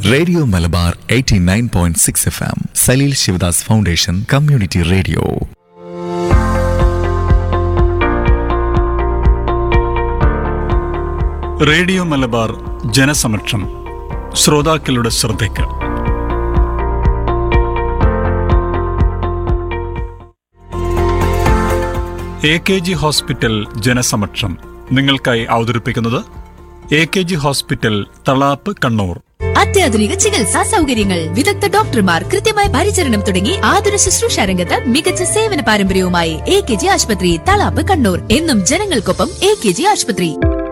radio Malabar 89.6 point six F M Saleel Shivadas foundation community radio radio Malabar ജനസമക്ഷം ശ്രോതാക്കളുടെ ശ്രദ്ധയ്ക്ക് എ കെ ജി ഹോസ്പിറ്റൽ ജനസമക്ഷം നിങ്ങൾക്കായി അവതരിപ്പിക്കുന്നത് A K G hospital Thalap Kannur അത്യാധുനിക ചികിത്സാ സൗകര്യങ്ങൾ വിദഗ്ധ ഡോക്ടർമാർ കൃത്യമായ പരിചരണം തുടങ്ങി ആതുര ശുശ്രൂഷ രംഗത്ത് മികച്ച സേവന പാരമ്പര്യവുമായി എ കെ ജി ആശുപത്രി തളാപ്പ് കണ്ണൂർ എന്നും ജനങ്ങൾക്കൊപ്പം എ കെ ജി ആശുപത്രി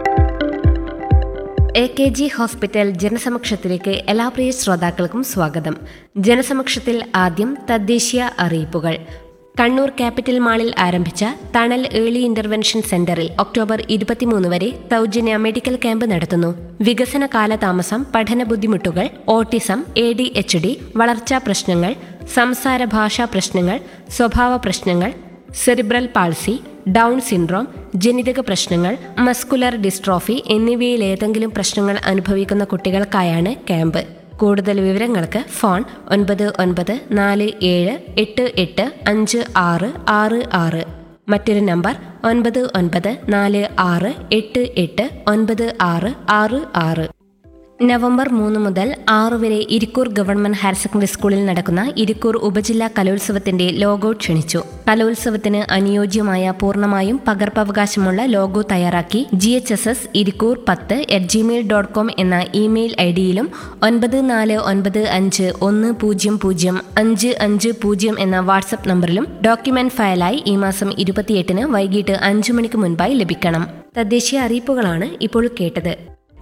എ കെ ജി ഹോസ്പിറ്റൽ ജനസമക്ഷത്തിലേക്ക് എല്ലാ പ്രിയ ശ്രോതാക്കൾക്കും സ്വാഗതം ജനസമക്ഷത്തിൽ ആദ്യം തദ്ദേശീയ അറിയിപ്പുകൾ കണ്ണൂർ ക്യാപിറ്റൽ മാളിൽ ആരംഭിച്ച തണൽ ഏർലി ഇന്റർവെൻഷൻ സെന്ററിൽ ഒക്ടോബർ ഇരുപത്തിമൂന്ന് വരെ സൗജന്യ മെഡിക്കൽ ക്യാമ്പ് നടത്തുന്നു വികസന കാലതാമസം പഠന ബുദ്ധിമുട്ടുകൾ autism A D H D വളർച്ചാ പ്രശ്നങ്ങൾ സംസാര ഭാഷാ പ്രശ്നങ്ങൾ സ്വഭാവ പ്രശ്നങ്ങൾ സെറിബ്രൽ പാൾസി ഡൗൺ സിൻഡ്രോം ജനിതക പ്രശ്നങ്ങൾ മസ്കുലർ ഡിസ്ട്രോഫി എന്നിവയിൽ ഏതെങ്കിലും പ്രശ്നങ്ങൾ അനുഭവിക്കുന്ന കുട്ടികൾക്കായാണ് ക്യാമ്പ് കൂടുതൽ വിവരങ്ങൾക്ക് ഫോൺ ഒൻപത് ഒൻപത് നാല് ഏഴ് എട്ട് എട്ട് അഞ്ച് ആറ് ആറ് ആറ് മറ്റൊരു നമ്പർ ഒൻപത് ഒൻപത് നാല് ആറ് എട്ട് എട്ട് ഒൻപത് ആറ് ആറ് ആറ് നവംബർ മൂന്ന് മുതൽ ആറ് വരെ ഇരിക്കൂർ ഗവൺമെന്റ് ഹയർ സെക്കൻഡറി സ്കൂളിൽ നടക്കുന്ന ഇരിക്കൂർ ഉപജില്ലാ കലോത്സവത്തിന്റെ ലോഗോ ക്ഷണിച്ചു കലോത്സവത്തിന് അനുയോജ്യമായ പൂർണ്ണമായും പകർപ്പവകാശമുള്ള ലോഗോ തയ്യാറാക്കി G H S S Irikkur പത്ത് അറ്റ് ജിമെയിൽ ഡോട്ട് കോം എന്ന ഇമെയിൽ ഐ ഡിയിലും ഒൻപത് നാല് ഒൻപത് അഞ്ച് ഒന്ന് പൂജ്യം പൂജ്യം അഞ്ച് അഞ്ച് പൂജ്യം എന്ന വാട്സപ്പ് നമ്പറിലും ഡോക്യുമെന്റ് ഫയലായി ഈ മാസം ഇരുപത്തിയെട്ടിന് വൈകിട്ട് അഞ്ചു മണിക്ക് മുൻപായി ലഭിക്കണം തദ്ദേശീയ അറിയിപ്പുകളാണ് ഇപ്പോൾ കേട്ടത്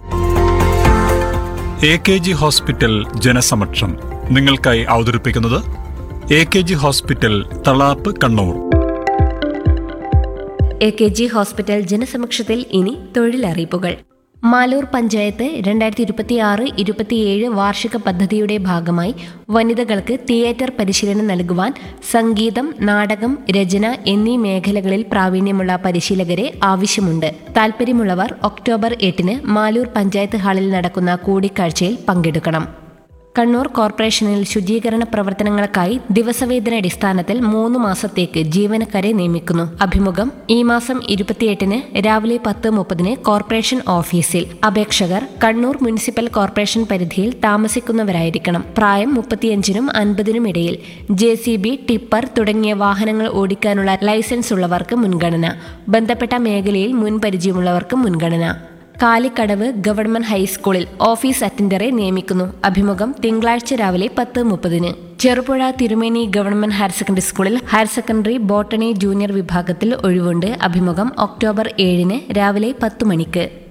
എ കെ ജി ഹോസ്പിറ്റൽ ജനസമക്ഷം നിങ്ങൾക്കായി അവതരിപ്പിക്കുന്നത് A K G hospital Thalap Kannur A K G hospital ജനസമക്ഷത്തിൽ ഇനി തൊഴിലറിയിപ്പുകൾ മാലൂർ പഞ്ചായത്ത് രണ്ടായിരത്തി ഇരുപത്തി ആറ് ഇരുപത്തിയേഴ് വാർഷിക പദ്ധതിയുടെ ഭാഗമായി വനിതകൾക്ക് തിയേറ്റർ പരിശീലനം നൽകുവാൻ സംഗീതം നാടകം രചന എന്നീ മേഖലകളിൽ പ്രാവീണ്യമുള്ള പരിശീലകരെ ആവശ്യമുണ്ട് താൽപ്പര്യമുള്ളവർ ഒക്ടോബർ എട്ടിന് മാലൂർ പഞ്ചായത്ത് ഹാളിൽ നടക്കുന്ന കൂടിക്കാഴ്ചയിൽ പങ്കെടുക്കണം കണ്ണൂർ കോർപ്പറേഷനിൽ ശുചീകരണ പ്രവർത്തനങ്ങൾക്കായി ദിവസവേതന അടിസ്ഥാനത്തിൽ മൂന്ന് മാസത്തേക്ക് ജീവനക്കാരെ നിയമിക്കുന്നു അഭിമുഖം ഈ മാസം ഇരുപത്തിയെട്ടിന് രാവിലെ പത്ത് മുപ്പതിന് കോർപ്പറേഷൻ ഓഫീസിൽ അപേക്ഷകർ കണ്ണൂർ മുനിസിപ്പൽ കോർപ്പറേഷൻ പരിധിയിൽ താമസിക്കുന്നവരായിരിക്കണം പ്രായം മുപ്പത്തിയഞ്ചിനും അൻപതിനും ഇടയിൽ ജെ സി ബി ടിപ്പർ തുടങ്ങിയ വാഹനങ്ങൾ ഓടിക്കാനുള്ള ലൈസൻസ് ഉള്ളവർക്ക് മുൻഗണന ബന്ധപ്പെട്ട മേഖലയിൽ മുൻപരിചയമുള്ളവർക്ക് മുൻഗണന കാലിക്കടവ് ഗവൺമെന്റ് ഹൈസ്കൂളിൽ ഓഫീസ് അറ്റൻഡറെ നിയമിക്കുന്നു അഭിമുഖം തിങ്കളാഴ്ച രാവിലെ പത്ത് മുപ്പതിന് Cherupuzha Thirumeni government higher secondary സ്കൂളിൽ ഹയർ സെക്കൻഡറി ബോട്ടണി ജൂനിയർ വിഭാഗത്തിൽ ഒഴിവുണ്ട് അഭിമുഖം ഒക്ടോബർ ഏഴിന് രാവിലെ പത്ത് മണിക്ക്